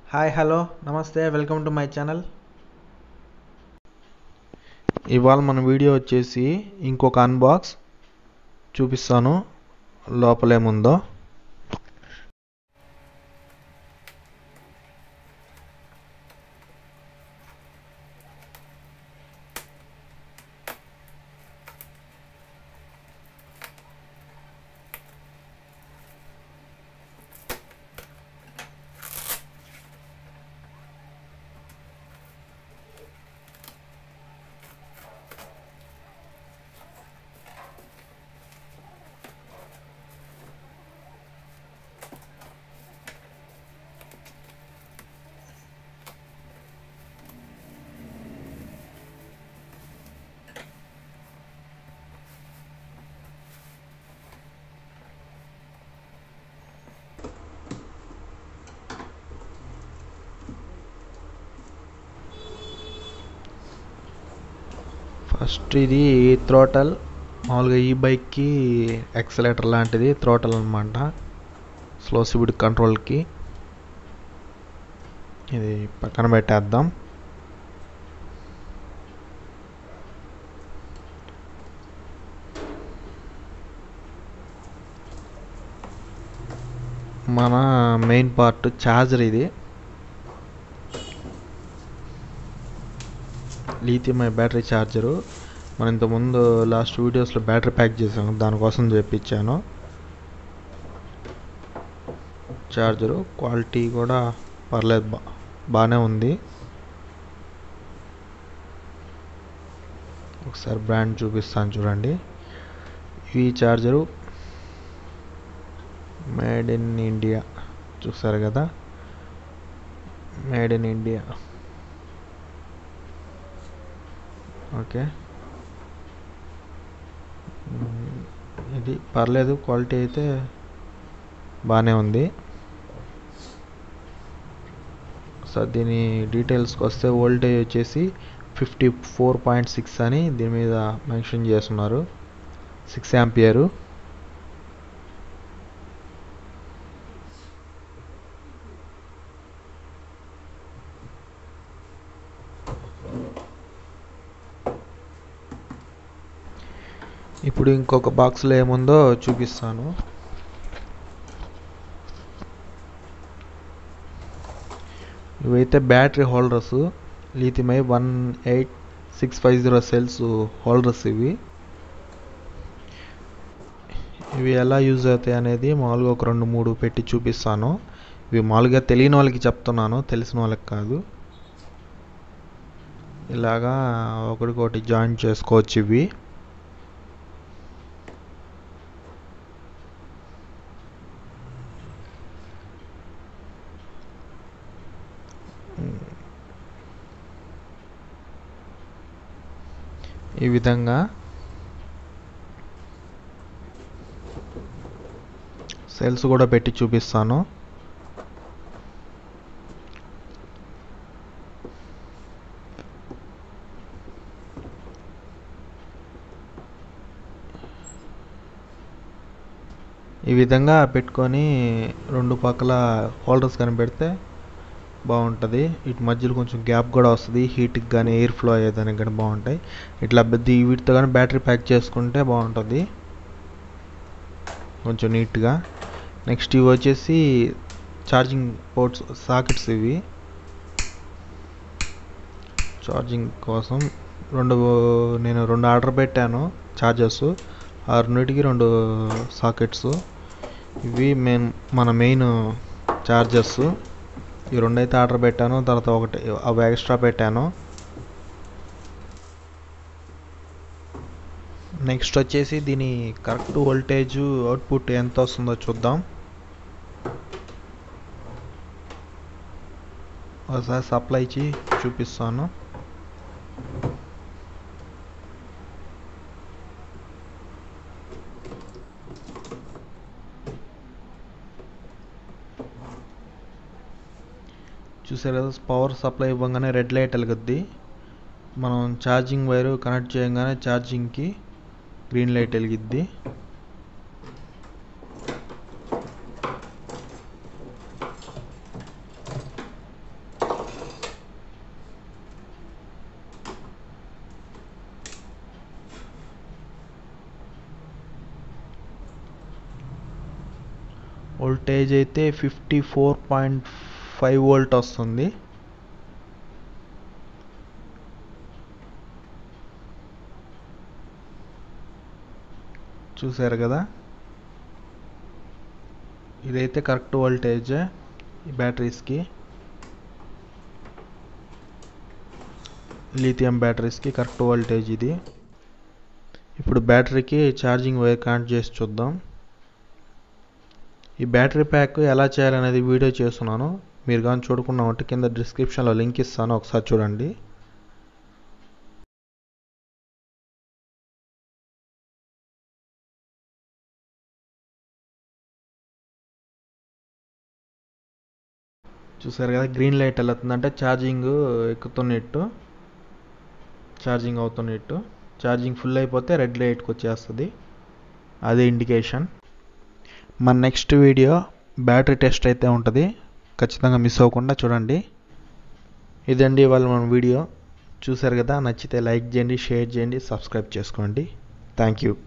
hi hello నమస్తే welcome to my channel ఇవాళ మన వీడియో వచ్చేసి ఇంకొక అన్బాక్స్ చూపిస్తాను లోపలేముందో ఫస్ట్ ఇది థ్రోటల్ మామూలుగా ఈ బైక్కి ఎక్సలేటర్ లాంటిది థ్రోటల్ అనమాట స్లో స్పీడ్ కంట్రోల్కి ఇది పక్కన పెట్టేద్దాం మన మెయిన్ పార్ట్ ఛార్జర్ ఇది లీథియం బ్యాటరీ ఛార్జరు మనం ఇంతకుముందు లాస్ట్ వీడియోస్లో బ్యాటరీ ప్యాక్ చేసాము దానికోసం చేపించాను ఛార్జరు క్వాలిటీ కూడా పర్లేదు బా బాగానే ఉంది ఒకసారి బ్రాండ్ చూపిస్తాను చూడండి ఈ ఛార్జరు మేడ్ ఇన్ ఇండియా చూసారు కదా మేడ్ ఇన్ ఇండియా ఓకే ఇది పర్లేదు క్వాలిటీ అయితే బాగానే ఉంది సో దీని డీటెయిల్స్కి వస్తే వోల్టేజ్ వచ్చేసి ఫిఫ్టీ ఫోర్ పాయింట్ సిక్స్ అని దీని మీద మెన్షన్ చేస్తున్నారు సిక్స్ యాంపియరు ఇప్పుడు ఇంకొక బాక్స్లో ఏముందో చూపిస్తాను ఇవైతే battery holders lithium one eight six five zero cells holders ఇవి ఇవి ఎలా యూజ్ అవుతాయి అనేది మామూలుగా ఒక రెండు మూడు పెట్టి చూపిస్తాను ఇవి మామూలుగా తెలియని వాళ్ళకి చెప్తున్నాను తెలిసిన వాళ్ళకి కాదు ఇలాగా ఒకటికొకటి జాయిన్ చేసుకోవచ్చు ఇవి ఈ విధంగా సెల్స్ కూడా పెట్టి చూపిస్తాను ఈ విధంగా పెట్టుకొని రెండు పక్కల హోల్డర్స్ కానీ పెడితే బాగుంటుంది ఇటు మధ్యలో కొంచెం గ్యాప్ కూడా వస్తుంది హీట్కి కానీ ఎయిర్ ఫ్లో అయ్యేదానికి కానీ బాగుంటాయి ఇట్లా దీ వీటితో కానీ బ్యాటరీ ప్యాక్ చేసుకుంటే బాగుంటుంది కొంచెం నీట్గా నెక్స్ట్ ఇవి వచ్చేసి ఛార్జింగ్ పోర్ట్స్ సాకెట్స్ ఇవి ఛార్జింగ్ కోసం రెండు నేను రెండు ఆర్డర్ పెట్టాను ఛార్జర్స్ ఆ రెండింటికి రెండు సాకెట్స్ ఇవి మెయిన్ మన మెయిన్ ఛార్జర్స్ ఈ రెండు అయితే ఆర్డర్ పెట్టాను తర్వాత ఒకటి అవి ఎక్స్ట్రా పెట్టాను నెక్స్ట్ వచ్చేసి దీని కరెక్ట్ వోల్టేజ్ అవుట్పుట్ ఎంత వస్తుందో చూద్దాం ఒకసారి సప్లై ఇచ్చి చూపిస్తాను చూసారు కదా పవర్ సప్లై ఇవ్వగానే రెడ్ లైట్ వెలుగుద్ది మనం ఛార్జింగ్ వైరు కనెక్ట్ చేయగానే ఛార్జింగ్కి గ్రీన్ లైట్ వెలిగిద్ది వోల్టేజ్ అయితే fifty four point five volt వస్తుంది చూసారు కదా ఇదైతే కరెక్ట్ వోల్టేజ్ ఈ బ్యాటరీస్కి లిథియం బ్యాటరీస్కి కరెక్ట్ వోల్టేజ్ ఇది ఇప్పుడు బ్యాటరీకి ఛార్జింగ్ వైర్ కనెక్ట్ చేసి చూద్దాం ఈ బ్యాటరీ ప్యాక్ ఎలా చేయాలనేది వీడియో చేస్తున్నాను మీరు కానీ చూడకుండా ఉంటే కింద డిస్క్రిప్షన్లో లింక్ ఇస్తాను ఒకసారి చూడండి చూసారు కదా గ్రీన్ లైట్ వెళ్తుందంటే ఛార్జింగ్ ఎక్కుతున్నట్టు ఛార్జింగ్ అవుతున్నట్టు ఛార్జింగ్ ఫుల్ అయిపోతే రెడ్ లైట్కి వచ్చేస్తుంది అదే ఇండికేషన్ మన నెక్స్ట్ వీడియో బ్యాటరీ టెస్ట్ అయితే ఉంటుంది ఖచ్చితంగా మిస్ అవ్వకుండా చూడండి ఇదండి ఇవాళ మన వీడియో చూసారు కదా నచ్చితే లైక్ చేయండి షేర్ చేయండి సబ్స్క్రైబ్ చేసుకోండి థ్యాంక్ యూ